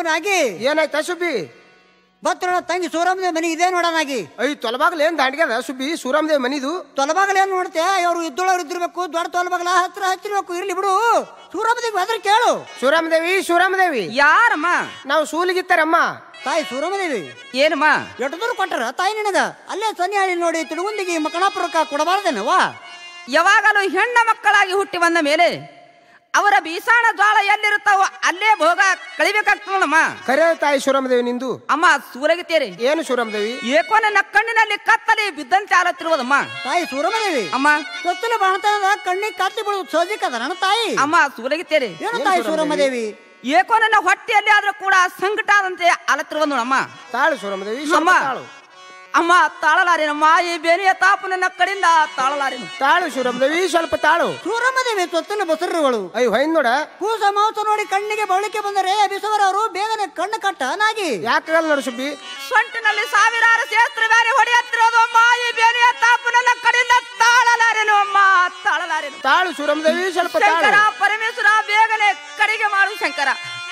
ನಾಗಿ ಏನಾಯ್ತಾ ಸುಬ್ಬಿ ಬತ್ತಳ ತಂಗಿ ಸೂರಮ್ಮದೇವಿ ಮನಿ ಇದೇ ನೋಡನಾಗಿ ಐ ತೊಲಬಾಗ್ಲ ಏನ್ ದಾಂಡ್ಗ್ಯದ ಸುಬ್ಬಿ ಸೂರಮ್ದೇವ್ ಮನಿದು ತೊಲಬಾಗಲ ಏನ್ ನೋಡ್ತೆ ಅವ್ರು ಇದ್ದೊಳವ್ರು ಇದ್ದಿರ್ಬೇಕು ದೊಡ್ಡ ತೊಲಬಾಗಲ ಹತ್ರ ಹಚ್ಚಿರ್ಬೇಕು ಇರ್ಲಿ ಬಿಡು ಸೂರಮ್ಮದೇವಿ ಅದ್ರ ಕೇಳು ಸೂರಮ್ದೇವಿ ಸೂರಮ್ದೇವಿ ಯಾರಮ್ಮ ನಾವು ಸೂಲಿಗಿತ್ತಾರಮ್ಮ ತಾಯಿ ಸೂರಮ್ಮದೇವಿ ಏನಮ್ಮ ಎಷ್ಟು ದೂರ ಕೊಟ್ಟರ ತಾಯಿ ನಿನಗ ಅಲ್ಲೇ ಸನ್ಯಾಳಿ ನೋಡಿ ತಿಳುಗುಂದಿಗೆ ಮಕಣಾಪುರಕ್ಕ ಕೊಡಬಾರ್ದೇನವಾ ಯಾವಾಗಲೂ ಹೆಣ್ಣ ಮಕ್ಕಳಾಗಿ ಹುಟ್ಟಿ ಬಂದ ಮೇಲೆ ಅವರ ಬೀಸಾಣ ಜ್ವಾಳ ಎಲ್ಲಿರುತ್ತಾವೋ ಅಲ್ಲೇ ಭೋಗ ಕಳಿಬೇಕಾಗ್ತದಮ್ಮ ಕರೆ ತಾಯಿ ಸೂರಮ್ದೇವಿ ನಿಂದು ಅಮ್ಮ ಸೂರಗಿತ್ತೇರಿ ಏನು ಸೂರಮ್ದೇವಿ ಏಕೋ ನನ್ನ ಕಣ್ಣಿನಲ್ಲಿ ಕತ್ತಲಿ ಬಿದ್ದಂತೆ ಆಲತ್ತಿರುವುದಮ್ಮ ತಾಯಿ ಸೂರಮ್ಮದೇವಿ ಅಮ್ಮ ಸೊತ್ತಲ ಬಾಣತನದ ಕಣ್ಣಿಗೆ ಕತ್ತಿ ಬಿಡುದು ಸೋಜಿಕದ ನನ್ನ ತಾಯಿ ಅಮ್ಮ ಸೂರಗಿತ್ತೇರಿ ಏನು ತಾಯಿ ಸೂರಮ್ಮದೇವಿ ಏಕೋ ನನ್ನ ಹೊಟ್ಟೆಯಲ್ಲಿ ಆದ್ರೂ ಕೂಡ ಸಂಕಟ ಆದಂತೆ ಆಲತ್ತಿರುವುದು ಅಮ್ಮ ತಾಳು ಸೂರಮ್ದೇವಿ ಅಮ್ಮ ಸ್ವಲ್ಪ ತಾಳು ಅಮ್ಮ ತಾಳಲಾರೇನಮ್ಮ ಈ ಬೇನೆಯ ತಾಪು ನನ್ನ ಕಡೆಯಿಂದ ತಾಳಲಾರೇನು ತಾಳು ಸೂರಮ್ದೇವಿ ಸ್ವಲ್ಪ ತಾಳು ಸೂರಮ್ಮದೇವಿ ಸೊತ್ತಲ ಬಸರುಗಳು ಐ ಹೊಯ್ನ್ ನೋಡ ಕೂಸ ಮಾಂಸ ನೋಡಿ ಕಣ್ಣಿಗೆ ಬಳಿಕೆ ಬಂದರೆ ಬಿಸವರವರು ಬೇಗನೆ ಕಣ್ಣು ಕಟ್ಟ ನಾಗಿ ಯಾಕಾಗಲ್ಲ ನೋಡು ಸುಬ್ಬಿ ಸೊಂಟಿನಲ್ಲಿ ಸಾವಿರಾರು ಸೇಸ್ತ್ರ ಬೇರೆ ಹೊಡೆಯುತ್ತಿರೋದು ಅಮ್ಮ ಈ ಬೇನೆಯ ತಾಪು ನನ್ನ ಕಡೆಯಿಂದ ತಾಳಲಾರೇನು ಅಮ್ಮ ತಾಳಲಾರೇನು ತಾಳು ಸೂರಮ್ದೇವಿ ಸ್ವಲ್ಪ ಶಂಕರ ತಾಳು ಪರಮೇಶ್ವರ ಬೇಗನೆ ಕಡೆಗೆ ಮಾಡು ಶಂಕರ